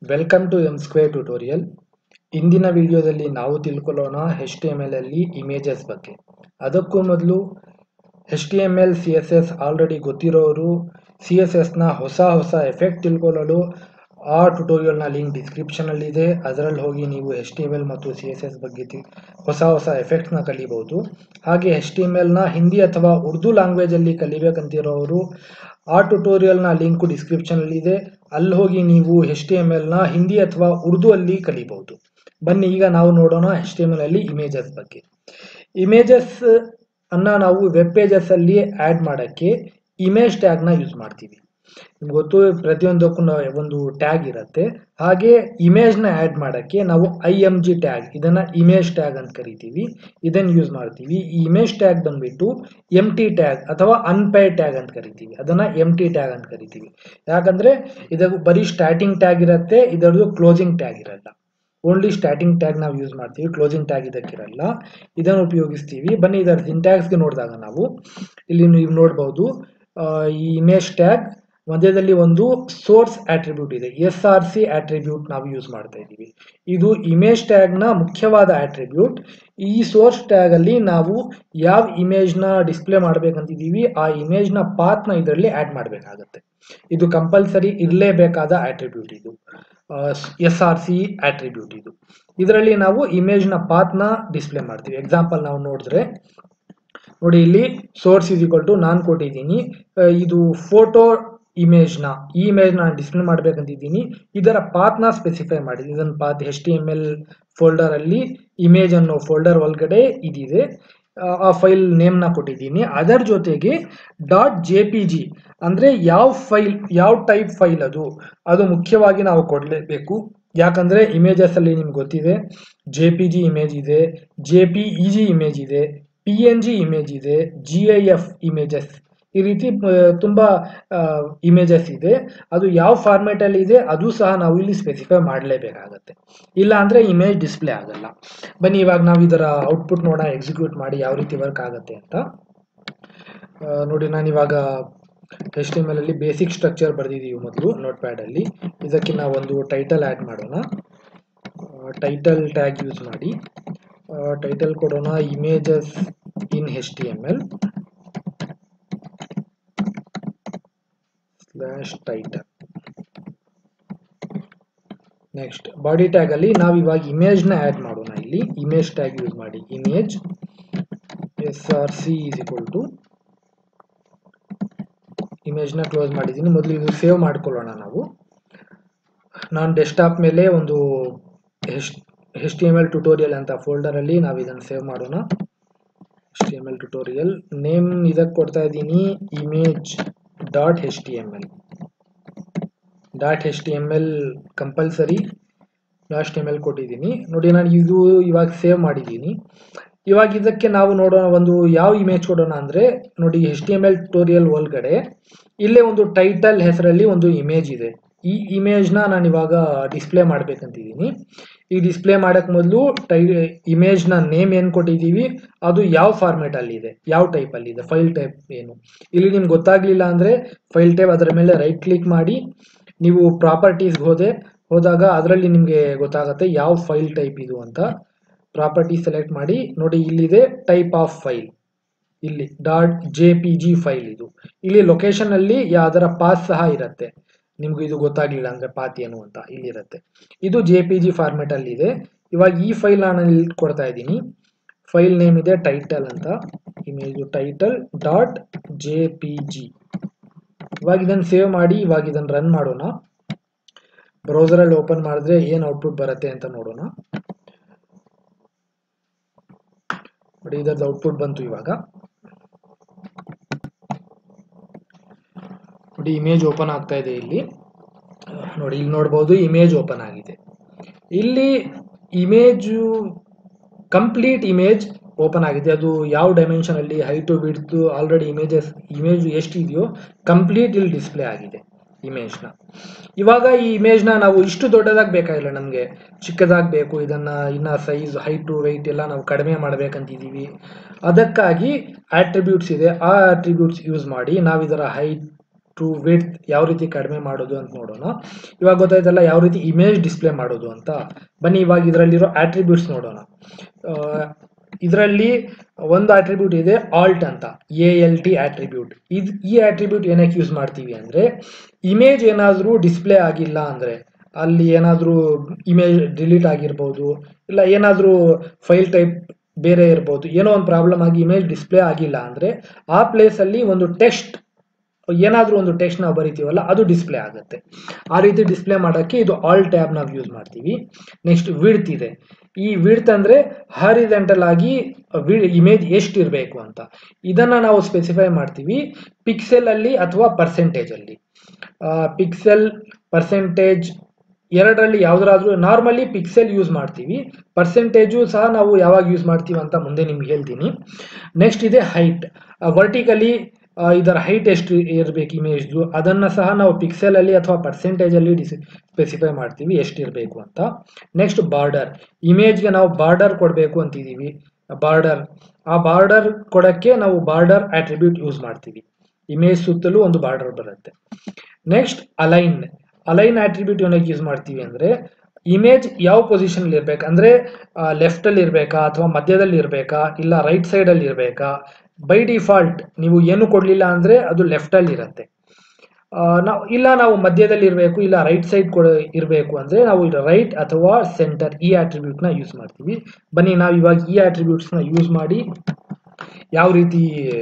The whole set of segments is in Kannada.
welcome to M square tutorial ಇಂದಿನ ವಿಡಿಯೋದಲ್ಲಿ ನಾವು ತಿಳ್ಕೊಳ್ಳೋಣ ಎಚ್ ಟಿ ಎಮ್ ಎಲ್ ಅಲ್ಲಿ ಇಮೇಜಸ್ ಬಗ್ಗೆ ಅದಕ್ಕೂ ಮೊದಲು H T M L C S S already ಗೊತ್ತಿರೋರು ಸಿ ಎಸ್ ಎಸ್ನ ಹೊಸ ಹೊಸ ಎಫೆಕ್ಟ್ ತಿಳ್ಕೊಳ್ಳಲು ಆ ಟ್ಯುಟೋರಿಯಲ್ನ ಲಿಂಕ್ ಡಿಸ್ಕ್ರಿಪ್ಷನಲ್ಲಿದೆ ಅದರಲ್ಲಿ ಹೋಗಿ ನೀವು ಎಚ್ ಟಿ ಎಮ್ ಎಲ್ ಮತ್ತು ಸಿ ಎಸ್ ಎಸ್ ಬಗ್ಗೆ ತಿ- ಹೊಸ ಹೊಸ ಎಫೆಕ್ಟ್ನ ಕಲಿಬಹುದು ಹಾಗೆ ಎಚ್ ಟಿ ಎಮ್ ಎಲ್ನ ಹಿಂದಿ ಅಥವಾ ಉರ್ದು ಲ್ಯಾಂಗ್ವೇಜಲ್ಲಿ ಕಲಿಬೇಕಂತಿರೋರು ಆ ಟ್ಯುಟೋರಿಯಲ್ನ ಲಿಂಕು ಡಿಸ್ಕ್ರಿಪ್ಷನಲ್ಲಿದೆ ಅಲ್ಲಿ ಹೋಗಿ ನೀವು ಎಚ್ ಟಿ ಎಮ್ ಎಲ್ನ ಹಿಂದಿ ಅಥವಾ ಉರ್ದು ಅಲ್ಲಿ ಕಲಿಬಹುದು ಬನ್ನಿ ಈಗ ನಾವು ನೋಡೋಣ ಎಚ್ ಟಿ ಎಮ್ ಎಲ್ ಅಲ್ಲಿ ಇಮೇಜಸ್ ಬಗ್ಗೆ ಇಮೇಜಸ್ ಅನ್ನ ನಾವು ವೆಬ್ ಪೇಜಸ್ ಅಲ್ಲಿ ಆಡ್ ಮಾಡಕ್ಕೆ ಇಮೇಜ್ ಟ್ಯಾಗ್ ನ ಯೂಸ್ ಮಾಡ್ತೀವಿ ನಿಮ್ಗೆ ಗೊತ್ತು ಪ್ರತಿಯೊಂದಕ್ಕೂ ನಾವು ಒಂದು ಟ್ಯಾಗ್ ಇರುತ್ತೆ ಹಾಗೆ ಇಮೇಜ್ ನ ಆಡ್ ಮಾಡಕ್ಕೆ ನಾವು ಐ ಎಮ್ ಜಿ ಟ್ಯಾಗ್ ಇದನ್ನ ಇಮೇಜ್ ಟ್ಯಾಗ್ ಅಂತ ಕರಿತೀವಿ ಇದನ್ನ ಯೂಸ್ ಮಾಡ್ತೀವಿ ಈ ಇಮೇಜ್ ಟ್ಯಾಗ್ ಬಂದ್ಬಿಟ್ಟು ಎಮ್ ಟಿ ಟ್ಯಾಗ್ ಅಥವಾ ಅನ್ಪೇಡ್ ಟ್ಯಾಗ್ ಅಂತ ಕರಿತೀವಿ ಅದನ್ನ ಎಮ್ ಟಿ ಟ್ಯಾಗ್ ಅಂತ ಕರಿತೀವಿ ಯಾಕಂದ್ರೆ ಇದಕ್ಕೆ ಬರೀ ಸ್ಟಾರ್ಟಿಂಗ್ ಟ್ಯಾಗ್ ಇರುತ್ತೆ ಇದರದ್ದು ಕ್ಲೋಸಿಂಗ್ ಟ್ಯಾಗ್ ಇರಲ್ಲ ಓನ್ಲಿ ಸ್ಟಾರ್ಟಿಂಗ್ ಟ್ಯಾಗ್ ನಾವು ಯೂಸ್ ಮಾಡ್ತೀವಿ ಕ್ಲೋಸಿಂಗ್ ಟ್ಯಾಗ್ ಇದಕ್ಕಿರಲ್ಲ ಇದನ್ನು ಉಪಯೋಗಿಸ್ತೀವಿ ಬನ್ನಿ ಇದರ ಸಿಂಟ್ಯಾಕ್ಸ್ಗೆ ನೋಡಿದಾಗ ನಾವು ಇಲ್ಲಿ ನೀವು ನೋಡ್ಬೋದು ಆ, ಈ ಇಮೇಜ್ ಟ್ಯಾಗ್ ಮಧ್ಯದಲ್ಲಿ ಒಂದು ಸೋರ್ಸ್ ಆಟ್ರಿಬ್ಯೂಟ್ ಇದೆ ಎಸ್ ಆರ್ ಸಿ ಆಟ್ರಿಬ್ಯೂಟ್ ನಾವು ಯೂಸ್ ಮಾಡ್ತಾ ಇದ್ದೀವಿ ಇದು ಇಮೇಜ್ ಟ್ಯಾಗ್ನ ಮುಖ್ಯವಾದ ಆಟ್ರಿಬ್ಯೂಟ್ ಈ ಸೋರ್ಸ್ ಟ್ಯಾಗ್ ಅಲ್ಲಿ ನಾವು ಯಾವ ಇಮೇಜ್ನ ಡಿಸ್ಪ್ಲೇ ಮಾಡ್ಬೇಕಂತಿದ್ದೀವಿ ಆ ಇಮೇಜ್ನ ಪಾತ್ನ ಇದರಲ್ಲಿ ಆಡ್ ಮಾಡಬೇಕಾಗತ್ತೆ ಇದು ಕಂಪಲ್ಸರಿ ಇರಲೇಬೇಕಾದ ಆಟ್ರಿಬ್ಯೂಟ್ ಇದು ಎಸ್ ಆರ್ ಸಿ ಆಟ್ರಿಬ್ಯೂಟ್ ಇದು ಇದರಲ್ಲಿ ನಾವು ಇಮೇಜ್ನ ಪಾತ್ನ ಡಿಸ್ಪ್ಲೇ ಮಾಡ್ತೀವಿ ಎಕ್ಸಾಂಪಲ್ ನಾವು ನೋಡಿದ್ರೆ ನೋಡಿ ಇಲ್ಲಿ ಸೋರ್ಸ್ ಇಸ್ ಈಕ್ವಲ್ ಟು ನಾನು ಕೊಟ್ಟಿದ್ದೀನಿ ಆ, ಇದು ಫೋಟೋ ಇಮೇಜ್ನ ಈ ಇಮೇಜ್ನ ನಾನು ಡಿಸ್ಪ್ಲೇ ಮಾಡ್ಬೇಕಂತಿದ್ದೀನಿ ಇದರ ಪಾತ್ನ ಸ್ಪೆಸಿಫೈ ಮಾಡಿದ್ದೀನಿ ಇದನ್ನ path H T M L ಫೋಲ್ಡರಲ್ಲಿ ಇಮೇಜ್ ಅನ್ನೋ ಫೋಲ್ಡರ್ ಒಳಗಡೆ ಇದಿದೆ ಆ, ಆ ಫೈಲ್ ನೇಮ್ನ ಕೊಟ್ಟಿದ್ದೀನಿ ಅದರ ಜೊತೆಗೆ ಡಾಟ್ ಜೆ ಪಿ ಜಿ ಅಂದರೆ ಯಾವ ಫೈಲ್ ಯಾವ ಟೈಪ್ ಫೈಲ್ ಅದು ಅದು ಮುಖ್ಯವಾಗಿ ನಾವು ಕೊಡಲೇಬೇಕು ಯಾಕಂದರೆ ಇಮೇಜಸಲ್ಲಿ ನಿಮ್ಗೆ ಗೊತ್ತಿದೆ ಜೆ ಪಿ ಜಿ ಇಮೇಜ್ ಇದೆ J P E G image ಇದೆ ಪಿ ಎನ್ ಜಿ ಇಮೇಜ್ ಇದೆ ಜಿ ಐ ಎಫ್ ಇಮೇಜಸ್ ಈ ರೀತಿ ಆ, ತುಂಬಾ ಇಮೇಜಸ್ ಇದೆ ಅದು ಯಾವ ಫಾರ್ಮೇಟ್ ಅಲ್ಲಿ ಇದೆ ಅದು ಸಹ ನಾವು ಇಲ್ಲಿ ಸ್ಪೆಸಿಫೈ ಮಾಡಲೇಬೇಕಾಗತ್ತೆ ಇಲ್ಲ ಅಂದ್ರೆ ಇಮೇಜ್ ಡಿಸ್ಪ್ಲೇ ಆಗಲ್ಲ ಬನ್ನಿ ಇವಾಗ ನಾವು ಇದರ ಔಟ್ಪುಟ್ ನೋಡೋಣ ಎಕ್ಸಿಕ್ಯೂಟ್ ಮಾಡಿ ಯಾವ ರೀತಿ ವರ್ಕ್ ಆಗುತ್ತೆ ಅಂತ ಆ, ನೋಡಿ ನಾನು ಇವಾಗ ಎಚ್ ಟಿ ಎಮ್ ಎಲ್ ಅಲ್ಲಿ ಬೇಸಿಕ್ ಸ್ಟ್ರಕ್ಚರ್ ಬರೆದಿದ್ದೀವಿ ಮೊದಲು ನೋಟ್ ಪ್ಯಾಡ್ ಅಲ್ಲಿ ಇದಕ್ಕೆ ನಾವು ಒಂದು ಟೈಟಲ್ ಆ್ಯಡ್ ಮಾಡೋಣ ಟೈಟಲ್ ಟ್ಯಾಗ್ ಯೂಸ್ ಮಾಡಿ ಟೈಟಲ್ ಕೊಡೋಣ images in H T M L slash title next body tag ಅಲ್ಲಿ ನಾವು ಇವಾಗ ಇಮೇಜ್ ನ ಆಡ್ ಮಾಡೋಣ ಇಲ್ಲಿ ಇಮೇಜ್ ಟ್ಯಾಗ್ ಯೂಸ್ ಮಾಡಿ image S R C is equal to image ನ ಕ್ಲೋಸ್ ಮಾಡಿದ್ದೀನಿ ಮೊದಲು ಇದು ಸೇವ್ ಮಾಡ್ಕೊಳ್ಳೋಣ ನಾವು ನಾನು ಡೆಸ್ಕ್ಟಾಪ್ ಮೇಲೆ ಒಂದು H T M L tutorial ಅಂತ ಫೋಲ್ಡರ್ ಅಲ್ಲಿ ನಾವು ಇದನ್ನು ಸೇವ್ ಮಾಡೋಣ H T M L tutorial name ಇದಕ್ಕೆ ಕೊಡ್ತಾ ಇದ್ದೀನಿ image dot H T M L dot H T M L compulsory dot M L ಕೊಟ್ಟಿದ್ದೀನಿ ನೋಡಿ ನಾನು ಇದು ಇವಾಗ ಸೇವ್ ಮಾಡಿದ್ದೀನಿ ಇವಾಗ ಇದಕ್ಕೆ ನಾವು ನೋಡೋಣ ಒಂದು ಯಾವ ಇಮೇಜ್ ಕೊಡೋಣ ಅಂದರೆ ನೋಡಿ H T M L tutorial ಒಳಗಡೆ ಇಲ್ಲೇ ಒಂದು ಟೈಟಲ್ ಹೆಸರಲ್ಲಿ ಒಂದು ಇಮೇಜ್ ಇದೆ ಈ ಇಮೇಜ್ನ ನಾನು ಇವಾಗ ಡಿಸ್ಪ್ಲೇ ಮಾಡ್ಬೇಕಂತಿದ್ದೀನಿ ಈ ಡಿಸ್ಪ್ಲೇ ಮಾಡಕ್ ಮೊದಲು ಟೈ ಇಮೇಜ್ನ ನೇಮ್ ಏನು ಕೊಟ್ಟಿದ್ದೀವಿ ಅದು ಯಾವ ಫಾರ್ಮೇಟ್ ಅಲ್ಲಿ ಇದೆ ಯಾವ ಟೈಪ್ ಅಲ್ಲಿ ಇದೆ ಫೈಲ್ ಟೈಪ್ ಏನು ಇಲ್ಲಿ ನಿಮ್ಗೆ ಗೊತ್ತಾಗ್ಲಿಲ್ಲ ಅಂದ್ರೆ ಫೈಲ್ ಟೈಪ್ ಅದರ ಮೇಲೆ ರೈಟ್ ಕ್ಲಿಕ್ ಮಾಡಿ ನೀವು ಪ್ರಾಪರ್ಟೀಸ್ಗೆ ಹೋದೆ ಹೋದಾಗ ಅದರಲ್ಲಿ ನಿಮಗೆ ಗೊತ್ತಾಗುತ್ತೆ ಯಾವ ಫೈಲ್ ಟೈಪ್ ಇದು ಅಂತ ಪ್ರಾಪರ್ಟಿ ಸೆಲೆಕ್ಟ್ ಮಾಡಿ ನೋಡಿ ಇಲ್ಲಿದೆ ಟೈಪ್ ಆಫ್ ಫೈಲ್ ಇಲ್ಲಿ dot J P G file ಇದು ಇಲ್ಲಿ ಲೊಕೇಶನ್ ಅಲ್ಲಿ ಅದರ ಪಾಸ್ ಸಹ ಇರುತ್ತೆ ನಿಮ್ಗೆ ಇದು ಗೊತ್ತಾಗ್ಲಿಲ್ಲ ಅಂದ್ರೆ ಪಾತ್ ಏನು ಅಂತ ಇಲ್ಲಿರುತ್ತೆ ಇದು ಜೆ ಪಿ ಜಿ ಫಾರ್ಮೆಟ್ ಅಲ್ಲಿ ಇದೆ ಇವಾಗ ಈ ಫೈಲ್ ನಾನು ಇಲ್ಲಿ ಕೊಡ್ತಾ ಇದ್ದೀನಿ ಫೈಲ್ ನೇಮ್ ಇದೆ ಟೈಟಲ್ ಅಂತ image title dot J P G ಇವಾಗ ಇದನ್ನು ಸೇವ್ ಮಾಡಿ ಇವಾಗ ಇದನ್ನು ರನ್ ಮಾಡೋಣ ಬ್ರೌಸರ್ ಅಲ್ಲಿ ಓಪನ್ ಮಾಡಿದ್ರೆ ಏನು ಔಟ್ಪುಟ್ ಬರುತ್ತೆ ಅಂತ ನೋಡೋಣ ನೋಡಿ ಇದರದ್ದು ಔಟ್ಪುಟ್ ಬಂತು ಇವಾಗ ನೋಡಿ ಇಮೇಜ್ ಓಪನ್ ಆಗ್ತಾ ಇದೆ ಇಲ್ಲಿ ನೋಡಿ ಇಲ್ಲಿ ನೋಡ್ಬೋದು ಇಮೇಜ್ ಓಪನ್ ಆಗಿದೆ ಇಲ್ಲಿ ಇಮೇಜು ಕಂಪ್ಲೀಟ್ ಇಮೇಜ್ ಓಪನ್ ಆಗಿದೆ ಅದು ಯಾವ ಡೈಮೆನ್ಷನ್ ಅಲ್ಲಿ ಹೈಟು ಬಿಡ್ತು ಆಲ್ರೆಡಿ ಇಮೇಜಸ್ ಇಮೇಜ್ ಎಷ್ಟಿದೆಯೋ ಕಂಪ್ಲೀಟ್ ಇಲ್ಲಿ ಡಿಸ್ಪ್ಲೇ ಆಗಿದೆ ಇಮೇಜ್ನ ಇವಾಗ ಈ ಇಮೇಜ್ನ ನಾವು ಇಷ್ಟು ದೊಡ್ಡದಾಗಿ ಬೇಕಾಗಿಲ್ಲ ನಮಗೆ ಚಿಕ್ಕದಾಗಿ ಬೇಕು ಇದನ್ನ ಇನ್ನ ಸೈಜ್ ಹೈಟು ವೆಯ್ಟ್ ಎಲ್ಲ ನಾವು ಕಡಿಮೆ ಮಾಡ್ಬೇಕಂತಿದ್ದೀವಿ ಅದಕ್ಕಾಗಿ ಆಟ್ರಿಬ್ಯೂಟ್ಸ್ ಇದೆ ಆ ಆಟ್ರಿಬ್ಯೂಟ್ಸ್ ಯೂಸ್ ಮಾಡಿ ನಾವು ಇದರ ಹೈಟ್ ಟು ವಿಡ್ತ್ ಯಾವ ರೀತಿ ಕಡಿಮೆ ಮಾಡೋದು ಅಂತ ನೋಡೋಣ ಇವಾಗ ಗೊತ್ತಾಯ್ತಲ್ಲ ಯಾವ ರೀತಿ ಇಮೇಜ್ ಡಿಸ್ಪ್ಲೇ ಮಾಡೋದು ಅಂತ ಬನ್ನಿ ಇವಾಗ ಇದರಲ್ಲಿರೋ ಆಟ್ರಿಬ್ಯೂಟ್ಸ್ ನೋಡೋಣ ಇದರಲ್ಲಿ ಒಂದು ಆಟ್ರಿಬ್ಯೂಟ್ ಇದೆ ಆಲ್ಟ್ ಅಂತ ಎ ಎಲ್ ಟಿ ಆಟ್ರಿಬ್ಯೂಟ್ ಇದು ಈ ಆಟ್ರಿಬ್ಯೂಟ್ ಏನಕ್ಕೆ ಯೂಸ್ ಮಾಡ್ತೀವಿ ಅಂದರೆ ಇಮೇಜ್ ಏನಾದರೂ ಡಿಸ್ಪ್ಲೇ ಆಗಿಲ್ಲ ಅಂದರೆ ಅಲ್ಲಿ ಏನಾದರೂ ಇಮೇಜ್ ಡಿಲೀಟ್ ಆಗಿರ್ಬೋದು ಇಲ್ಲ ಏನಾದರೂ ಫೈಲ್ ಟೈಪ್ ಬೇರೆ ಇರ್ಬೋದು ಏನೋ ಒಂದು ಪ್ರಾಬ್ಲಮ್ ಆಗಿ ಇಮೇಜ್ ಡಿಸ್ಪ್ಲೇ ಆಗಿಲ್ಲ ಅಂದರೆ ಆ ಪ್ಲೇಸಲ್ಲಿ ಒಂದು ಟೆಕ್ಸ್ಟ್ ಏನಾದರೂ ಒಂದು ಟೆಕ್ಸ್ಟ್ ನಾವು ಬರಿತೀವಲ್ಲ ಅದು ಡಿಸ್ಪ್ಲೇ ಆಗುತ್ತೆ ಆ ರೀತಿ ಡಿಸ್ಪ್ಲೇ ಮಾಡೋಕ್ಕೆ ಇದು ಆಲ್ ಟ್ಯಾಬ್ ನಾವು ಯೂಸ್ ಮಾಡ್ತೀವಿ ನೆಕ್ಸ್ಟ್ ವಿಡ್ತ್ ಇದೆ ಈ ವಿಡ್ತ್ ಅಂದರೆ ಹಾರಿಜೆಂಟಲ್ ಆಗಿ ಇಮೇಜ್ ಎಷ್ಟು ಇರಬೇಕು ಅಂತ ಇದನ್ನು ನಾವು ಸ್ಪೆಸಿಫೈ ಮಾಡ್ತೀವಿ ಪಿಕ್ಸೆಲ್ ಅಲ್ಲಿ ಅಥವಾ ಪರ್ಸೆಂಟೇಜ್ ಅಲ್ಲಿ ಪಿಕ್ಸೆಲ್ ಪರ್ಸೆಂಟೇಜ್ ಎರಡರಲ್ಲಿ ಯಾವುದಾದ್ರೂ ನಾರ್ಮಲಿ ಪಿಕ್ಸೆಲ್ ಯೂಸ್ ಮಾಡ್ತೀವಿ ಪರ್ಸೆಂಟೇಜು ಸಹ ನಾವು ಯಾವಾಗ ಯೂಸ್ ಮಾಡ್ತೀವಿ ಅಂತ ಮುಂದೆ ನಿಮ್ಗೆ ಹೇಳ್ತೀನಿ ನೆಕ್ಸ್ಟ್ ಇದೆ ಹೈಟ್ ವರ್ಟಿಕಲಿ ಇದರ ಹೈಟ್ ಎಷ್ಟು ಇರಬೇಕು ಇಮೇಜ್ದು ಅದನ್ನು ಸಹ ನಾವು ಪಿಕ್ಸೆಲಲ್ಲಿ ಅಥವಾ ಪರ್ಸೆಂಟೇಜಲ್ಲಿ ಡಿಸ್ ಸ್ಪೆಸಿಫೈ ಮಾಡ್ತೀವಿ ಎಷ್ಟು ಇರಬೇಕು ಅಂತ ನೆಕ್ಸ್ಟ್ ಬಾರ್ಡರ್ ಇಮೇಜ್ಗೆ ನಾವು ಬಾರ್ಡರ್ ಕೊಡಬೇಕು ಅಂತಿದ್ದೀವಿ ಬಾರ್ಡರ್ ಆ ಬಾರ್ಡರ್ ಕೊಡೋಕ್ಕೆ ನಾವು ಬಾರ್ಡರ್ ಆಟ್ರಿಬ್ಯೂಟ್ ಯೂಸ್ ಮಾಡ್ತೀವಿ ಇಮೇಜ್ ಸುತ್ತಲೂ ಒಂದು ಬಾರ್ಡರ್ ಬರುತ್ತೆ ನೆಕ್ಸ್ಟ್ ಅಲೈನ್ ಅಲೈನ್ ಆಟ್ರಿಬ್ಯೂಟ್ ಏನಕ್ಕೆ ಯೂಸ್ ಮಾಡ್ತೀವಿ ಅಂದರೆ ಇಮೇಜ್ ಯಾವ ಪೊಸಿಷನಲ್ಲಿ ಇರಬೇಕು ಅಂದರೆ ಲೆಫ್ಟಲ್ಲಿ ಇರಬೇಕಾ ಅಥವಾ ಮಧ್ಯದಲ್ಲಿ ಇರಬೇಕಾ ಇಲ್ಲ ರೈಟ್ ಸೈಡಲ್ಲಿ ಇರಬೇಕಾ ಬೈ ಡಿಫಾಲ್ಟ್ ನೀವು ಏನು ಕೊಡಲಿಲ್ಲ ಅಂದರೆ ಅದು ಲೆಫ್ಟಲ್ಲಿ ಇರುತ್ತೆ ನಾವು ಇಲ್ಲ ನಾವು ಮಧ್ಯದಲ್ಲಿ ಇರಬೇಕು ಇಲ್ಲ ರೈಟ್ ಸೈಡ್ ಕೊಡ ಇರಬೇಕು ಅಂದರೆ ನಾವು ರೈಟ್ ಅಥವಾ ಸೆಂಟರ್ ಈ ಆಟ್ರಿಬ್ಯೂಟ್ನ ಯೂಸ್ ಮಾಡ್ತೀವಿ ಬನ್ನಿ ನಾವು ಇವಾಗ ಈ ಆಟ್ರಿಬ್ಯೂಟ್ಸ್ನ ಯೂಸ್ ಮಾಡಿ ಯಾವ ರೀತಿ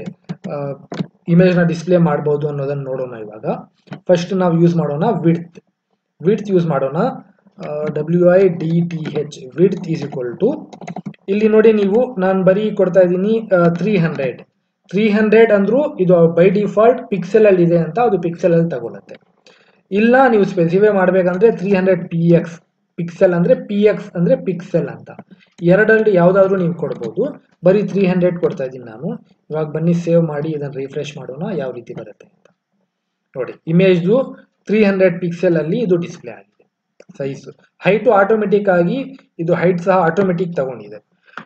ಇಮೇಜ್ನ ಡಿಸ್ಪ್ಲೇ ಮಾಡ್ಬೋದು ಅನ್ನೋದನ್ನು ನೋಡೋಣ ಇವಾಗ ಫಸ್ಟ್ ನಾವು ಯೂಸ್ ಮಾಡೋಣ ವಿಡ್ತ್ ವಿಡ್ತ್ ಯೂಸ್ ಮಾಡೋಣ W I D T H width is equal to ಇಲ್ಲಿ ನೋಡಿ ನೀವು ನಾನು ಬರೀ ಕೊಡ್ತಾ ಇದ್ದೀನಿ ತ್ರೀ ಹಂಡ್ರೆಡ್ ತ್ರೀ ಹಂಡ್ರೆಡ್ ಅಂದರೂ ಇದು ಬೈ ಡಿಫಾಲ್ಟ್ ಪಿಕ್ಸೆಲಲ್ಲಿ ಇದೆ ಅಂತ ಅದು ಪಿಕ್ಸೆಲಲ್ಲಿ ತಗೊಳುತ್ತೆ ಇಲ್ಲ ನೀವು ಸ್ಪೆಸಿಫೈ ಮಾಡಬೇಕಂದ್ರೆ three hundred P X pixel ಅಂದರೆ ಪಿ ಎಕ್ಸ್ ಅಂದರೆ ಪಿಕ್ಸೆಲ್ ಅಂತ ಎರಡರಲ್ಲಿ ಯಾವುದಾದ್ರೂ ನೀವು ಕೊಡ್ಬೋದು ಬರೀ ತ್ರೀ ಹಂಡ್ರೆಡ್ ಕೊಡ್ತಾ ಇದ್ದೀನಿ ನಾನು ಇವಾಗ ಬನ್ನಿ ಸೇವ್ ಮಾಡಿ ಇದನ್ನು ರಿಫ್ರೆಶ್ ಮಾಡೋಣ ಯಾವ ರೀತಿ ಬರುತ್ತೆ ಅಂತ ನೋಡಿ ಇಮೇಜ್ದು ತ್ರೀ ಹಂಡ್ರೆಡ್ ಪಿಕ್ಸೆಲಲ್ಲಿ ಇದು ಡಿಸ್ಪ್ಲೇ ಆಗಿದೆ ಸೈಜು ಹೈಟು ಆಟೋಮೆಟಿಕ್ ಆಗಿ ಇದು ಹೈಟ್ ಸಹ ಆಟೋಮೆಟಿಕ್ ತಗೊಂಡಿದೆ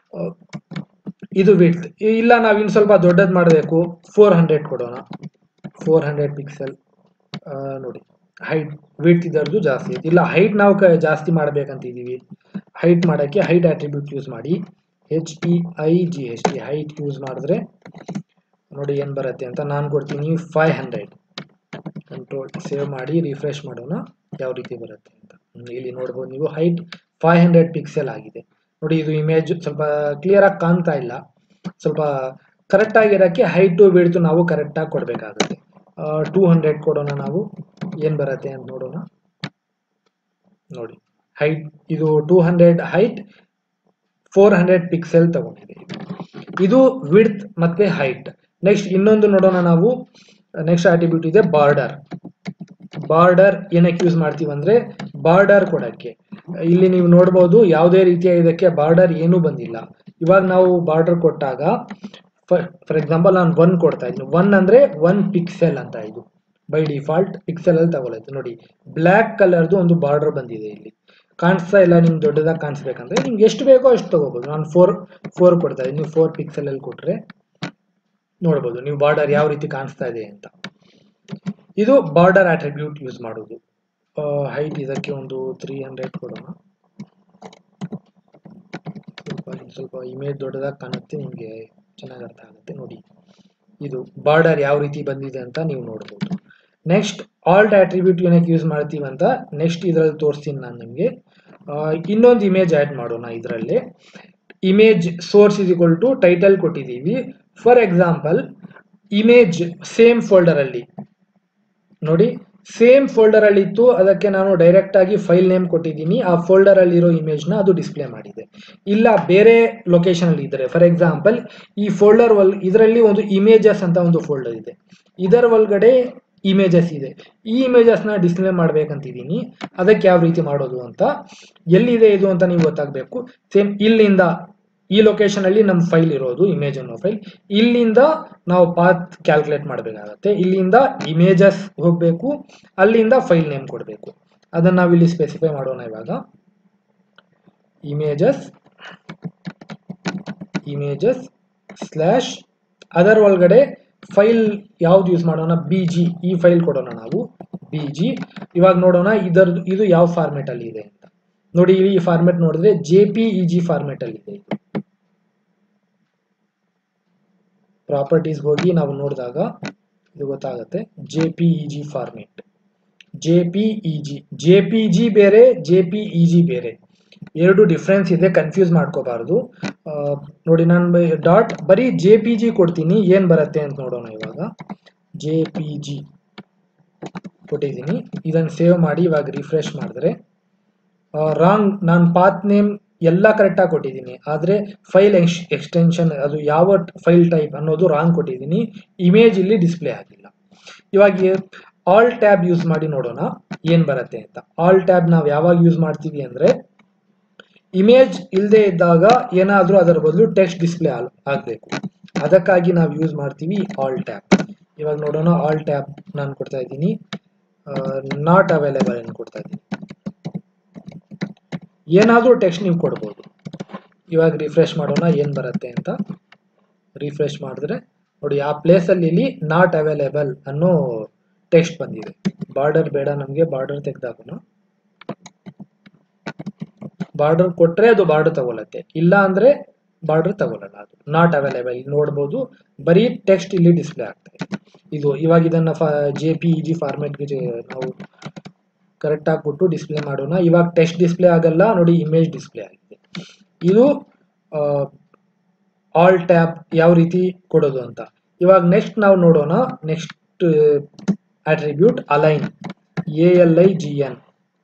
ಇದು ವಿಡ್ತ್ ಇಲ್ಲ ನಾವು ಇನ್ನು ಸ್ವಲ್ಪ ದೊಡ್ಡದು ಮಾಡಬೇಕು ಫೋರ್ ಹಂಡ್ರೆಡ್ ಕೊಡೋಣ ಫೋರ್ ಹಂಡ್ರೆಡ್ ಪಿಕ್ಸೆಲ್ ನೋಡಿ ಹೈಟ್ ವಿಡ್ತ್ ಇದರದ್ದು ಜಾಸ್ತಿ ಇದೆ ಇಲ್ಲ ಹೈಟ್ ನಾವು ಕ ಜಾಸ್ತಿ ಮಾಡಬೇಕಂತಿದ್ದೀವಿ ಹೈಟ್ ಮಾಡೋಕ್ಕೆ ಹೈಟ್ ಆಟ್ರಿಬ್ಯೂಟ್ ಯೂಸ್ ಮಾಡಿ H T I G H T height use ಮಾಡಿದ್ರೆ ನೋಡಿ ಏನು ಬರುತ್ತೆ ಅಂತ ನಾನು ಕೊಡ್ತೀನಿ ಫೈವ್ ಹಂಡ್ರೆಡ್ ಕಂಟ್ರೋಲ್ ಸೇವ್ ಮಾಡಿ ರಿಫ್ರೆಶ್ ಮಾಡೋಣ ಯಾವ ರೀತಿ ಬರುತ್ತೆ ಅಂತ ಇಲ್ಲಿ ನೋಡ್ಬೋದು ನೀವು ಹೈಟ್ ಫೈವ್ ಹಂಡ್ರೆಡ್ ಪಿಕ್ಸೆಲ್ ಆಗಿದೆ ನೋಡಿ ಇದು ಇಮೇಜ್ ಸ್ವಲ್ಪ ಕ್ಲಿಯರಾಗಿ ಕಾಣ್ತಾ ಇಲ್ಲ ಸ್ವಲ್ಪ ಕರೆಕ್ಟಾಗಿರೋಕ್ಕೆ ಹೈಟು ಬಿಡ್ತು ನಾವು ಕರೆಕ್ಟಾಗಿ ಕೊಡಬೇಕಾಗುತ್ತೆ ಟೂ ಹಂಡ್ರೆಡ್ ಕೊಡೋಣ ನಾವು ಏನು ಬರುತ್ತೆ ಅಂತ ನೋಡೋಣ ನೋಡಿ ಹೈಟ್ ಇದು two hundred height four hundred pixel ತಗೊಂಡಿದೆ ಇದು ವಿಡ್ತ್ ಮತ್ತೆ ಹೈಟ್ ನೆಕ್ಸ್ಟ್ ಇನ್ನೊಂದು ನೋಡೋಣ ನಾವು ನೆಕ್ಸ್ಟ್ ಆಟ್ರಿಬ್ಯೂಟ್ ಇದೆ ಬಾರ್ಡರ್ ಬಾರ್ಡರ್ ಏನಕ್ಕೆ ಯೂಸ್ ಮಾಡ್ತೀವಿ ಅಂದ್ರೆ ಬಾರ್ಡರ್ ಕೊಡಕ್ಕೆ ಇಲ್ಲಿ ನೀವು ನೋಡ್ಬೋದು ಯಾವುದೇ ರೀತಿಯ ಇದಕ್ಕೆ ಬಾರ್ಡರ್ ಏನೂ ಬಂದಿಲ್ಲ ಇವಾಗ ನಾವು ಬಾರ್ಡರ್ ಕೊಟ್ಟಾಗ ಫಾರ್ ಎಕ್ಸಾಂಪಲ್ ನಾನು ಒನ್ ಕೊಡ್ತಾ ಇದ್ದೀನಿ ಒನ್ ಅಂದ್ರೆ ಒನ್ ಪಿಕ್ಸೆಲ್ ಅಂತ ಇದು ಬೈ ಡಿಫಾಲ್ಟ್ ಪಿಕ್ಸೆಲ್ ಅಲ್ಲಿ ತಗೊಳುತ್ತೆ ನೋಡಿ ಬ್ಲ್ಯಾಕ್ ಕಲರ್ದು ಒಂದು ಬಾರ್ಡರ್ ಬಂದಿದೆ ಇಲ್ಲಿ ಕಾಣಿಸ್ತಾ ಇಲ್ಲ ನಿಮ್ಗೆ ದೊಡ್ಡದಾಗಿ ಕಾಣಿಸ್ಬೇಕಂದ್ರೆ ನಿಮ್ಗೆ ಎಷ್ಟು ಬೇಕೋ ಅಷ್ಟು ತಗೋಬಹುದು ನಾನು ಫೋರ್ ಫೋರ್ ಕೊಡ್ತಾ ಇದ್ದೀನಿ ನೀವು ಫೋರ್ ಪಿಕ್ಸೆಲ್ ಅಲ್ಲಿ ಕೊಟ್ರೆ ನೋಡ್ಬೋದು ನೀವು ಬಾರ್ಡರ್ ಯಾವ ರೀತಿ ಕಾಣಿಸ್ತಾ ಇದೆ ಅಂತ ಇದು ಬಾರ್ಡರ್ ಆಟ್ರಿಬ್ಯೂಟ್ ಯೂಸ್ ಮಾಡೋದು ಹೈಟ್ ಇದಕ್ಕೆ ಒಂದು ತ್ರೀ ಹಂಡ್ರೆಡ್ ಕೊಡೋಣ ಸ್ವಲ್ಪ ಸ್ವಲ್ಪ ಇಮೇಜ್ ದೊಡ್ಡದಾಗಿ ಕಾಣುತ್ತೆ ನಿಮಗೆ ಚೆನ್ನಾಗಿ ಅರ್ಥ ಆಗುತ್ತೆ ನೋಡಿ ಇದು ಬಾರ್ಡರ್ ಯಾವ ರೀತಿ ಬಂದಿದೆ ಅಂತ ನೀವು ನೋಡ್ಬೋದು ನೆಕ್ಸ್ಟ್ ಆಲ್ಟ್ ಆಟ್ರಿಬ್ಯೂಟ್ ಏನಕ್ಕೆ ಯೂಸ್ ಮಾಡ್ತೀವಿ ಅಂತ ನೆಕ್ಸ್ಟ್ ಇದರಲ್ಲಿ ತೋರಿಸ್ತೀನಿ ನಾನು ನಿಮಗೆ ಇನ್ನೊಂದು ಇಮೇಜ್ ಆ್ಯಡ್ ಮಾಡೋಣ ಇದರಲ್ಲಿ image source is equal to title ಕೊಟ್ಟಿದ್ದೀವಿ ಫಾರ್ ಎಕ್ಸಾಂಪಲ್ ಇಮೇಜ್ ಸೇಮ್ ಫೋಲ್ಡರಲ್ಲಿ ನೋಡಿ ಸೇಮ್ ಫೋಲ್ಡರ್ ಅಲ್ಲಿ ಇತ್ತು ಅದಕ್ಕೆ ನಾನು ಡೈರೆಕ್ಟ್ ಆಗಿ ಫೈಲ್ ನೇಮ್ ಕೊಟ್ಟಿದ್ದೀನಿ ಆ ಫೋಲ್ಡರ್ ಅಲ್ಲಿರೋ ಇಮೇಜ್ ನ ಅದು ಡಿಸ್ಪ್ಲೇ ಮಾಡಿದೆ ಇಲ್ಲ ಬೇರೆ ಲೊಕೇಶನ್ ಅಲ್ಲಿ ಇದ್ರೆ ಫಾರ್ ಎಕ್ಸಾಂಪಲ್ ಈ ಫೋಲ್ಡರ್ ಒಲ್ ಇದರಲ್ಲಿ ಒಂದು ಇಮೇಜಸ್ ಅಂತ ಒಂದು ಫೋಲ್ಡರ್ ಇದೆ ಇದರ ಒಳಗಡೆ ಇಮೇಜಸ್ ಇದೆ ಈ ಇಮೇಜಸ್ ನ ಡಿಸ್ಪ್ಲೇ ಮಾಡ್ಬೇಕಂತಿದ್ದೀನಿ ಅದಕ್ಕೆ ಯಾವ ರೀತಿ ಮಾಡೋದು ಅಂತ ಎಲ್ಲಿದೆ ಇದು ಅಂತ ನೀವು ಗೊತ್ತಾಗಬೇಕು ಸೇಮ್ ಇಲ್ಲಿಂದ ಈ ಲೊಕೇಶನ್ ಅಲ್ಲಿ ನಮ್ಮ ಫೈಲ್ ಇರೋದು ಇಮೇಜ್ ಅನ್ನೋ ಫೈಲ್ ಇಲ್ಲಿಂದ ನಾವು ಪಾತ್ ಕ್ಯಾಲ್ಕುಲೇಟ್ ಮಾಡಬೇಕಾಗತ್ತೆ ಇಲ್ಲಿಂದ ಇಮೇಜಸ್ ಹೋಗಬೇಕು ಅಲ್ಲಿಂದ ಫೈಲ್ ನೇಮ್ ಕೊಡಬೇಕು ಅದನ್ನ ನಾವು ಇಲ್ಲಿ ಸ್ಪೆಸಿಫೈ ಮಾಡೋಣ ಇವಾಗ ಇಮೇಜಸ್ ಇಮೇಜಸ್ ಸ್ಲ್ಯಾಶ್ ಅದರ ಒಳಗಡೆ ಫೈಲ್ ಯಾವ್ದು ಯೂಸ್ ಮಾಡೋಣ ಬಿ ಜಿ ಈ ಫೈಲ್ ಕೊಡೋಣ ನಾವು ಬಿ ಜಿ ಇವಾಗ ನೋಡೋಣ ಇದರದ್ದು ಇದು ಯಾವ ಫಾರ್ಮೆಟ್ ಅಲ್ಲಿ ಇದೆ ಅಂತ ನೋಡಿ ಇಲ್ಲಿ ಈ ಫಾರ್ಮೆಟ್ ನೋಡಿದ್ರೆ J P E G format ಅಲ್ಲಿ ಇದೆ ಇದು ಪ್ರಾಪರ್ಟೀಸ್ ಹೋಗಿ ನಾವು ನೋಡಿದಾಗ ಇದು ಗೊತ್ತಾಗುತ್ತೆ J P E G format J P E G J P G ಬೇರೆ ಜೆ ಪಿ ಇ ಜಿ ಬೇರೆ ಎರಡು ಡಿಫ್ರೆನ್ಸ್ ಇದೆ ಕನ್ಫ್ಯೂಸ್ ಮಾಡ್ಕೋಬಾರ್ದು ಆ, ನೋಡಿ ನಾನು ಡಾಟ್ ಬರೀ ಜೆ ಪಿ ಜಿ ಕೊಡ್ತೀನಿ ಏನು ಬರುತ್ತೆ ಅಂತ ನೋಡೋಣ ಇವಾಗ ಜೆ ಪಿ ಜಿ ಕೊಟ್ಟಿದ್ದೀನಿ ಇದನ್ನು ಸೇವ್ ಮಾಡಿ ಇವಾಗ ರಿಫ್ರೆಶ್ ಮಾಡಿದ್ರೆ ರಾಂಗ್ ನಾನು ಪಾತ್ ನೇಮ್ ಎಲ್ಲ ಕರೆಕ್ಟಾಗಿ ಕೊಟ್ಟಿದ್ದೀನಿ ಆದರೆ ಫೈಲ್ ಎಕ್ಸ್ಟೆನ್ಷನ್ ಅದು ಯಾವ ಫೈಲ್ ಟೈಪ್ ಅನ್ನೋದು ರಾಂಗ್ ಕೊಟ್ಟಿದ್ದೀನಿ ಇಮೇಜ್ ಇಲ್ಲಿ ಡಿಸ್ಪ್ಲೇ ಆಗಿಲ್ಲ ಇವಾಗ ಆಲ್ ಟ್ಯಾಬ್ ಯೂಸ್ ಮಾಡಿ ನೋಡೋಣ ಏನು ಬರುತ್ತೆ ಅಂತ ಆಲ್ ಟ್ಯಾಬ್ ನಾವು ಯಾವಾಗ ಯೂಸ್ ಮಾಡ್ತೀವಿ ಅಂದರೆ ಇಮೇಜ್ ಇಲ್ಲದೆ ಇದ್ದಾಗ ಏನಾದರೂ ಅದರ ಬದಲು ಟೆಕ್ಸ್ಟ್ ಡಿಸ್ಪ್ಲೇ ಆಗಬೇಕು ಅದಕ್ಕಾಗಿ ನಾವು ಯೂಸ್ ಮಾಡ್ತೀವಿ ಆಲ್ ಟ್ಯಾಬ್ ಇವಾಗ ನೋಡೋಣ ಆಲ್ ಟ್ಯಾಬ್ ನಾನು ಕೊಡ್ತಾ ಇದ್ದೀನಿ ನಾಟ್ ಅವೈಲೇಬಲ್ ಅಂತ ಕೊಡ್ತಾ ಇದ್ದೀನಿ ಏನಾದರೂ ಟೆಕ್ಸ್ಟ್ ನೀವು ಕೊಡ್ಬೋದು ಇವಾಗ ರಿಫ್ರೆಶ್ ಮಾಡೋಣ ಏನು ಬರುತ್ತೆ ಅಂತ ರಿಫ್ರೆಶ್ ಮಾಡಿದ್ರೆ ನೋಡಿ ಆ ಪ್ಲೇಸಲ್ಲಿ ಇಲ್ಲಿ ನಾಟ್ ಅವೈಲೇಬಲ್ ಅನ್ನೋ ಟೆಕ್ಸ್ಟ್ ಬಂದಿದೆ ಬಾರ್ಡರ್ ಬೇಡ ನಮಗೆ ಬಾರ್ಡರ್ ತೆಗೆದಾಕೋಣ ಬಾರ್ಡರ್ ಕೊಟ್ರೆ ಅದು ಬಾರ್ಡರ್ ತಗೊಳತ್ತೆ ಇಲ್ಲ ಅಂದ್ರೆ ಬಾರ್ಡರ್ ತಗೊಳ್ಳಲ್ಲ ಅದು ನಾಟ್ ಅವೈಲೇಬಲ್ ಇಲ್ಲಿ ನೋಡ್ಬೋದು ಬರೀ ಟೆಕ್ಸ್ಟ್ ಇಲ್ಲಿ ಡಿಸ್ಪ್ಲೇ ಆಗ್ತಾ ಇದೆ ಇದು ಇವಾಗ ಇದನ್ನ ಜೆ ಪಿ ಇ ಜಿ ಫಾರ್ಮೆಟ್ಗೆ ನಾವು ಕರೆಕ್ಟ್ ಆಗಿಬಿಟ್ಟು ಡಿಸ್ಪ್ಲೇ ಮಾಡೋಣ ಇವಾಗ ಟೆಕ್ಸ್ಟ್ ಡಿಸ್ಪ್ಲೇ ಆಗಲ್ಲ ನೋಡಿ ಇಮೇಜ್ ಡಿಸ್ಪ್ಲೇ ಆಗಿದೆ ಇದು ಆಲ್ ಟ್ಯಾಬ್ ಯಾವ ರೀತಿ ಕೊಡೋದು ಅಂತ ಇವಾಗ ನೆಕ್ಸ್ಟ್ ನಾವು ನೋಡೋಣ next attribute align A L I G N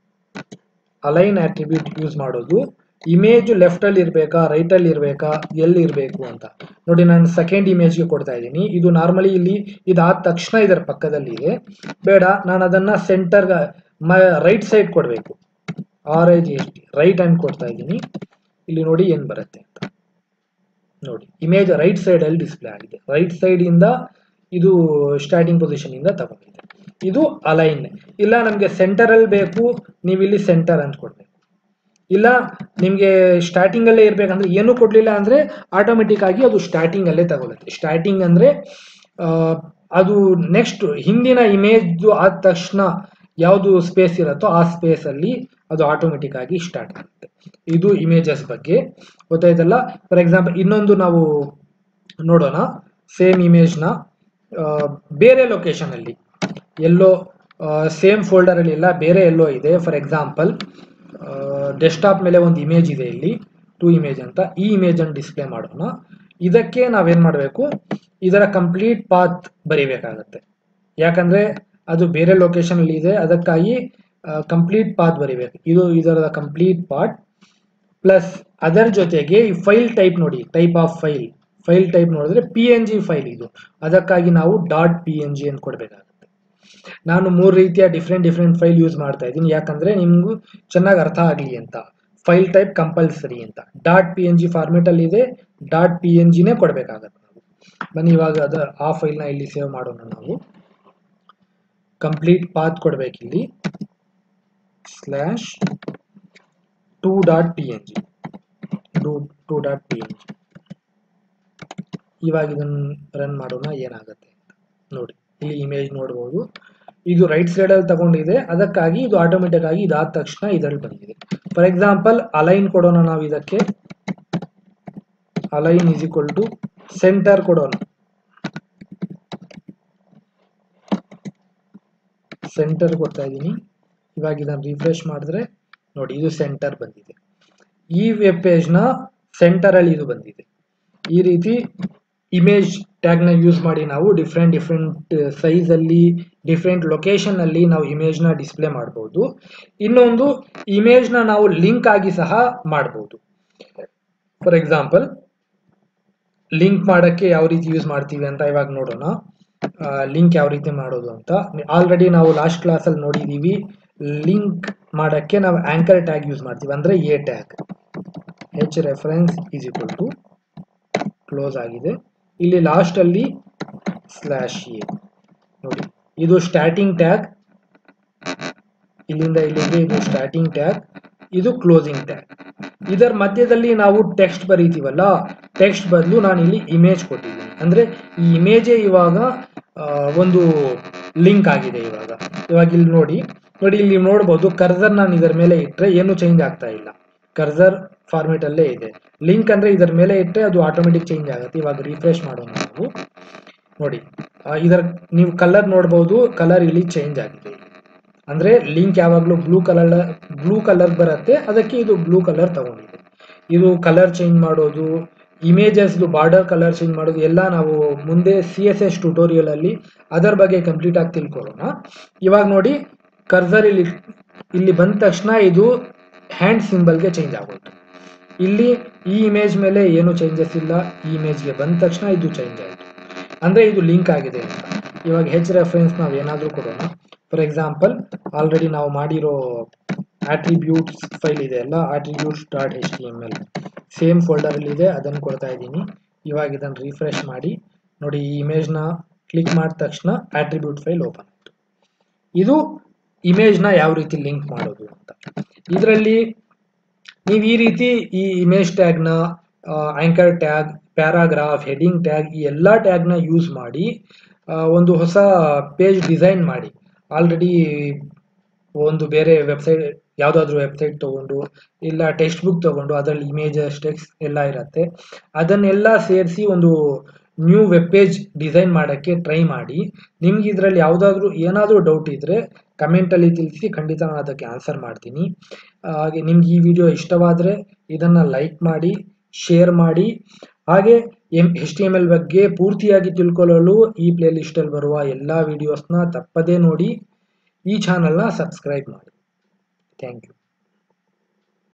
align attribute use ಮಾಡೋದು ಇಮೇಜ್ ಲೆಫ್ಟ್ ಅಲ್ಲಿ ಇರಬೇಕಾ ರೈಟ್ ಅಲ್ಲಿ ಇರಬೇಕಾ ಎಲ್ಲಿ ಇರಬೇಕು ಅಂತ ನೋಡಿ ನಾನು ಸೆಕೆಂಡ್ ಇಮೇಜ್ಗೆ ಕೊಡ್ತಾ ಇದ್ದೀನಿ ಇದು ನಾರ್ಮಲಿ ಇಲ್ಲಿ ಇದಾದ ತಕ್ಷಣ ಇದರ ಪಕ್ಕದಲ್ಲಿ ಇದೆ ಬೇಡ ನಾನು ಅದನ್ನ ಸೆಂಟರ್ ರೈಟ್ ಸೈಡ್ ಕೊಡಬೇಕು R I G S T right hand ಕೊಡ್ತಾ ಇದ್ದೀನಿ ಇಲ್ಲಿ ನೋಡಿ ಏನು ಬರುತ್ತೆ ಅಂತ ನೋಡಿ ಇಮೇಜ್ ರೈಟ್ ಸೈಡ್ ಅಲ್ಲಿ ಡಿಸ್ಪ್ಲೇ ಆಗಿದೆ ರೈಟ್ ಸೈಡ್ ಇಂದ ಇದು ಸ್ಟಾರ್ಟಿಂಗ್ ಪೊಸಿಷನ್ ಇಂದ ತಗೊಂಡಿದೆ ಇದು ಅಲೈನ್ ಇಲ್ಲ ನಮಗೆ ಸೆಂಟರ್ ಅಲ್ಲಿ ಬೇಕು ನೀವು ಇಲ್ಲಿ ಸೆಂಟರ್ ಅಂತ ಕೊಡ್ಬೇಕು ಇಲ್ಲ ನಿಮಗೆ ಸ್ಟಾರ್ಟಿಂಗ್ ಅಲ್ಲೇ ಇರ್ಬೇಕಂದ್ರೆ ಏನು ಕೊಡ್ಲಿಲ್ಲ ಅಂದ್ರೆ ಆಟೋಮೆಟಿಕ್ ಆಗಿ ಅದು ಸ್ಟಾರ್ಟಿಂಗ್ ಅಲ್ಲೇ ತಗೊಳುತ್ತೆ ಸ್ಟಾರ್ಟಿಂಗ್ ಅಂದ್ರೆ ಆ, ಅದು ನೆಕ್ಸ್ಟ್ ಹಿಂದಿನ ಇಮೇಜ್ ಆದ ತಕ್ಷಣ ಯಾವುದು ಸ್ಪೇಸ್ ಇರುತ್ತೋ ಆ ಸ್ಪೇಸ್ ಅಲ್ಲಿ ಅದು ಆಟೋಮೆಟಿಕ್ ಆಗಿ ಸ್ಟಾರ್ಟ್ ಆಗುತ್ತೆ ಇದು ಇಮೇಜಸ್ ಬಗ್ಗೆ ಗೊತ್ತಾಯ್ತಲ್ಲ ಫಾರ್ ಎಕ್ಸಾಂಪಲ್ ಇನ್ನೊಂದು ನಾವು ನೋಡೋಣ ಸೇಮ್ ಇಮೇಜ್ನ ಬೇರೆ ಲೊಕೇಶನ್ ಅಲ್ಲಿ ಎಲ್ಲೋ ಸೇಮ್ ಫೋಲ್ಡರ್ ಅಲ್ಲಿ ಇಲ್ಲ ಬೇರೆ ಎಲ್ಲೋ ಇದೆ ಫಾರ್ ಎಕ್ಸಾಂಪಲ್ ಡೆಸ್ಕ್ಟಾಪ್ ಮೇಲೆ ಒಂದು ಇಮೇಜ್ ಇದೆ ಇಲ್ಲಿ ಟೂ ಇಮೇಜ್ ಅಂತ ಈ ಇಮೇಜ್ ಅನ್ನು ಡಿಸ್ಪ್ಲೇ ಮಾಡೋಣ ಇದಕ್ಕೆ ನಾವೇನ್ ಮಾಡಬೇಕು ಇದರ ಕಂಪ್ಲೀಟ್ ಪಾತ್ ಬರಿಬೇಕಾಗತ್ತೆ ಯಾಕಂದ್ರೆ ಅದು ಬೇರೆ ಲೊಕೇಶನ್ ಅಲ್ಲಿ ಇದೆ ಅದಕ್ಕಾಗಿ ಕಂಪ್ಲೀಟ್ ಪಾತ್ ಬರಿಬೇಕು ಇದು ಇದರ ಕಂಪ್ಲೀಟ್ ಪಾರ್ಟ್ ಪ್ಲಸ್ ಅದರ ಜೊತೆಗೆ ಈ ಫೈಲ್ ಟೈಪ್ ನೋಡಿ type of file file type ನೋಡಿದ್ರೆ ಪಿ ಎನ್ ಜಿ ಫೈಲ್ ಇದು ಅದಕ್ಕಾಗಿ ನಾವು ಡಾಟ್ ಪಿ ಎನ್ ಜಿ ಅಂತ ಕೊಡಬೇಕಾಗುತ್ತೆ ನಾನು ಮೂರು ರೀತಿಯ ಡಿಫ್ರೆಂಟ್ ಡಿಫ್ರೆಂಟ್ ಫೈಲ್ ಯೂಸ್ ಮಾಡ್ತಾ ಇದ್ದೀನಿ ಯಾಕಂದ್ರೆ ನಿಮ್ಗೂ ಚೆನ್ನಾಗಿ ಅರ್ಥ ಆಗಲಿ ಅಂತ ಫೈಲ್ ಟೈಪ್ ಕಂಪಲ್ಸರಿ ಅಂತ dot P N G format ಅಲ್ಲಿ ಇದೆ ಡಾಟ್ ಪಿ ಎನ್ ಜಿನೇ ಕೊಡಬೇಕಾಗತ್ತೆ ನಾವು ಬನ್ನಿ ಇವಾಗ ಅದ ಆ ಫೈಲ್ನ ಇಲ್ಲಿ ಸೇವ್ ಮಾಡೋಣ ನಾವು ಕಂಪ್ಲೀಟ್ ಪಾತ್ ಕೊಡ್ಬೇಕಿಲ್ಲಿ slash two dot P N G two two dot P N G ಇವಾಗ ಇದನ್ನು ರನ್ ಮಾಡೋಣ ಏನಾಗುತ್ತೆ ಅಂತ ನೋಡಿ ಇಲ್ಲಿ ಇಮೇಜ್ ನೋಡ್ಬೋದು ಇದು ರೈಟ್ ಸೈಡಲ್ಲಿ ತಗೊಂಡಿದೆ ಅದಕ್ಕಾಗಿ ಇದು ಆಟೋಮೆಟಿಕ್ ಆಗಿ ಇದಾದ ತಕ್ಷಣ ಇದರಲ್ಲಿ ಬಂದಿದೆ ಫಾರ್ ಎಕ್ಸಾಂಪಲ್ ಅಲೈನ್ ಕೊಡೋಣ ನಾವು ಇದಕ್ಕೆ align is equal to center ಕೊಡೋಣ ಸೆಂಟರ್ ಕೊಡ್ತಾ ಇದ್ದೀನಿ ಇವಾಗ ಇದನ್ನು ರಿಫ್ರೆಶ್ ಮಾಡಿದ್ರೆ ನೋಡಿ ಇದು ಸೆಂಟರ್ ಬಂದಿದೆ ಈ ವೆಬ್ ಪೇಜ್ನ ಸೆಂಟರಲ್ಲಿ ಇದು ಬಂದಿದೆ ಈ ರೀತಿ ಇಮೇಜ್ ಟ್ಯಾಗ್ನ ಯೂಸ್ ಮಾಡಿ ನಾವು ಡಿಫ್ರೆಂಟ್ ಡಿಫ್ರೆಂಟ್ ಸೈಜಲ್ಲಿ ಡಿಫ್ರೆಂಟ್ ಲೊಕೇಶನಲ್ಲಿ ನಾವು ಇಮೇಜ್ನ ಡಿಸ್ಪ್ಲೇ ಮಾಡ್ಬೋದು ಇನ್ನೊಂದು ಇಮೇಜ್ನ ನಾವು ಲಿಂಕ್ ಆಗಿ ಸಹ ಮಾಡ್ಬೋದು ಫಾರ್ ಎಕ್ಸಾಂಪಲ್ ಲಿಂಕ್ ಮಾಡೋಕ್ಕೆ ಯಾವ ರೀತಿ ಯೂಸ್ ಮಾಡ್ತೀವಿ ಅಂತ ಇವಾಗ ನೋಡೋಣ ಲಿಂಕ್ ಯಾವ ರೀತಿ ಮಾಡೋದು ಅಂತ ಆಲ್ರೆಡಿ ನಾವು ಲಾಸ್ಟ್ ಕ್ಲಾಸಲ್ಲಿ ನೋಡಿದ್ದೀವಿ ಲಿಂಕ್ ಮಾಡೋಕ್ಕೆ ನಾವು ಆಂಕರ್ ಟ್ಯಾಗ್ ಯೂಸ್ ಮಾಡ್ತೀವಿ ಅಂದರೆ A tag H reference is equal to close ಆಗಿದೆ ಇಲ್ಲಿ ಲಾಸ್ಟ್ ಅಲ್ಲಿ ಸ್ಲ್ಯಾಶ್ ಎ ನೋಡಿ ಇದು ಸ್ಟಾರ್ಟಿಂಗ್ ಟ್ಯಾಗ್ ಇಲ್ಲಿಂದ ಇಲ್ಲಿಗೆ ಇದು ಸ್ಟಾರ್ಟಿಂಗ್ ಟ್ಯಾಗ್ ಇದು ಕ್ಲೋಸಿಂಗ್ ಟ್ಯಾಗ್ ಇದರ ಮಧ್ಯದಲ್ಲಿ ನಾವು ಟೆಕ್ಸ್ಟ್ ಬರೀತೀವಲ್ಲ ಟೆಕ್ಸ್ಟ್ ಬದಲು ನಾನು ಇಲ್ಲಿ ಇಮೇಜ್ ಕೊಟ್ಟಿದ್ದೀನಿ ಅಂದರೆ ಈ ಇಮೇಜೇ ಇವಾಗ ಆ, ಒಂದು ಲಿಂಕ್ ಆಗಿದೆ ಇವಾಗ ಇವಾಗ ಇಲ್ಲಿ ನೋಡಿ ನೋಡಿ ಇಲ್ಲಿ ನೋಡ್ಬೋದು ಕರ್ಸರ್ ನಾನು ಇದರ ಮೇಲೆ ಇಟ್ಟರೆ ಏನು ಚೇಂಜ್ ಆಗ್ತಾ ಇಲ್ಲ ಕರ್ಸರ್ ಫಾರ್ಮೆಟ್ ಅಲ್ಲೇ ಇದೆ ಲಿಂಕ್ ಅಂದ್ರೆ ಇದರ ಮೇಲೆ ಇಟ್ಟರೆ ಅದು ಆಟೋಮೆಟಿಕ್ ಚೇಂಜ್ ಆಗುತ್ತೆ ಇವಾಗ ರಿಫ್ರೆಶ್ ಮಾಡೋಣ ನಾವು ನೋಡಿ ಆ, ಇದರ ನೀವು ಕಲರ್ ನೋಡ್ಬೋದು ಕಲರ್ ಇಲ್ಲಿ ಚೇಂಜ್ ಆಗಿದೆ ಅಂದ್ರೆ ಲಿಂಕ್ ಯಾವಾಗಲೂ ಬ್ಲೂ ಕಲರ್ ಬ್ಲೂ ಕಲರ್ ಬರುತ್ತೆ ಅದಕ್ಕೆ ಇದು ಬ್ಲೂ ಕಲರ್ ತಗೊಂಡಿದೆ ಇದು ಕಲರ್ ಚೇಂಜ್ ಮಾಡೋದು ಇಮೇಜಸ್ ಬಾರ್ಡರ್ ಕಲರ್ ಚೇಂಜ್ ಮಾಡೋದು ಎಲ್ಲ ನಾವು ಮುಂದೆ ಸಿ ಎಸ್ ಎಸ್ ಟ್ಯುಟೋರಿಯಲ್ ಅಲ್ಲಿ ಅದರ ಬಗ್ಗೆ ಕಂಪ್ಲೀಟ್ ಆಗಿ ತಿಳ್ಕೊಳ್ಳೋಣ ಇವಾಗ ನೋಡಿ ಕರ್ಸರ್ ಇಲ್ಲಿ ಇಲ್ಲಿ ಬಂದ ತಕ್ಷಣ ಇದು ಹ್ಯಾಂಡ್ ಸಿಂಬಲ್ಗೆ ಚೇಂಜ್ ಆಗೋಯ್ತು ಇಲ್ಲಿ ಈ ಇಮೇಜ್ ಮೇಲೆ ಏನು ಚೇಂಜಸ್ ಇಲ್ಲ ಈ ಇಮೇಜ್ಗೆ ಬಂದ ತಕ್ಷಣ ಇದು ಚೇಂಜ್ ಆಯಿತು ಅಂದರೆ ಇದು ಲಿಂಕ್ ಆಗಿದೆ ಅಂತ ಇವಾಗ ಹೆಚ್ ರೆಫರೆನ್ಸ್ ನಾವು ಏನಾದರೂ ಕೊಡೋಣ ಫಾರ್ ಎಕ್ಸಾಂಪಲ್ ಆಲ್ರೆಡಿ ನಾವು ಮಾಡಿರೋ ಆಟ್ರಿಬ್ಯೂಟ್ಸ್ ಫೈಲ್ ಇದೆ ಅಲ್ಲ attributes dot H T M L same ಫೋಲ್ಡರಲ್ಲಿ ಇದೆ ಅದನ್ನು ಕೊಡ್ತಾ ಇದ್ದೀನಿ ಇವಾಗ ಇದನ್ನು ರಿಫ್ರೆಶ್ ಮಾಡಿ ನೋಡಿ ಈ ಇಮೇಜ್ನ ಕ್ಲಿಕ್ ಮಾಡಿದ ತಕ್ಷಣ ಆಟ್ರಿಬ್ಯೂಟ್ ಫೈಲ್ ಓಪನ್ ಆಯಿತು ಇದು ಇಮೇಜ್ನ ಯಾವ ರೀತಿ ಲಿಂಕ್ ಮಾಡೋದು ಅಂತ ಇದರಲ್ಲಿ ನೀವು ಈ ರೀತಿ ಈ ಇಮೇಜ್ ಟ್ಯಾಗ್ನ anchor tag paragraph heading tag ಈ ಎಲ್ಲ ಟ್ಯಾಗ್ನ ಯೂಸ್ ಮಾಡಿ ಆ, ಒಂದು ಹೊಸ ಪೇಜ್ ಡಿಸೈನ್ ಮಾಡಿ ಆಲ್ರೆಡಿ ಒಂದು ಬೇರೆ ವೆಬ್ಸೈಟ್ ಯಾವುದಾದ್ರೂ ವೆಬ್ಸೈಟ್ ತಗೊಂಡು ಇಲ್ಲ ಟೆಕ್ಸ್ಟ್ ಬುಕ್ ತಗೊಂಡು ಅದರಲ್ಲಿ ಇಮೇಜಸ್ ಟೆಕ್ಸ್ಟ್ ಎಲ್ಲ ಇರುತ್ತೆ ಅದನ್ನೆಲ್ಲ ಸೇರಿಸಿ ಒಂದು ನ್ಯೂ ವೆಬ್ ಪೇಜ್ ಡಿಸೈನ್ ಮಾಡೋಕ್ಕೆ ಟ್ರೈ ಮಾಡಿ ನಿಮ್ಗೆ ಇದರಲ್ಲಿ ಯಾವುದಾದ್ರೂ ಏನಾದರೂ ಡೌಟ್ ಇದ್ದರೆ ಕಮೆಂಟಲ್ಲಿ ತಿಳಿಸಿ ಖಂಡಿತ ನಾನು ಅದಕ್ಕೆ ಆನ್ಸರ್ ಮಾಡ್ತೀನಿ ಹಾಗೆ ನಿಮ್ಗೆ ಈ ವಿಡಿಯೋ ಇಷ್ಟವಾದರೆ ಇದನ್ನು ಲೈಕ್ ಮಾಡಿ ಶೇರ್ ಮಾಡಿ ಹಾಗೆ M H T M L ಬಗ್ಗೆ ಪೂರ್ತಿಯಾಗಿ ತಿಳ್ಕೊಳ್ಳಲು ಈ ಪ್ಲೇ ಲಿಸ್ಟಲ್ಲಿ ಬರುವ ಎಲ್ಲ ವಿಡಿಯೋಸ್ನ ತಪ್ಪದೇ ನೋಡಿ ಈ ಚಾನಲ್ನ ಸಬ್ಸ್ಕ್ರೈಬ್ ಮಾಡಿ ಥ್ಯಾಂಕ್ ಯು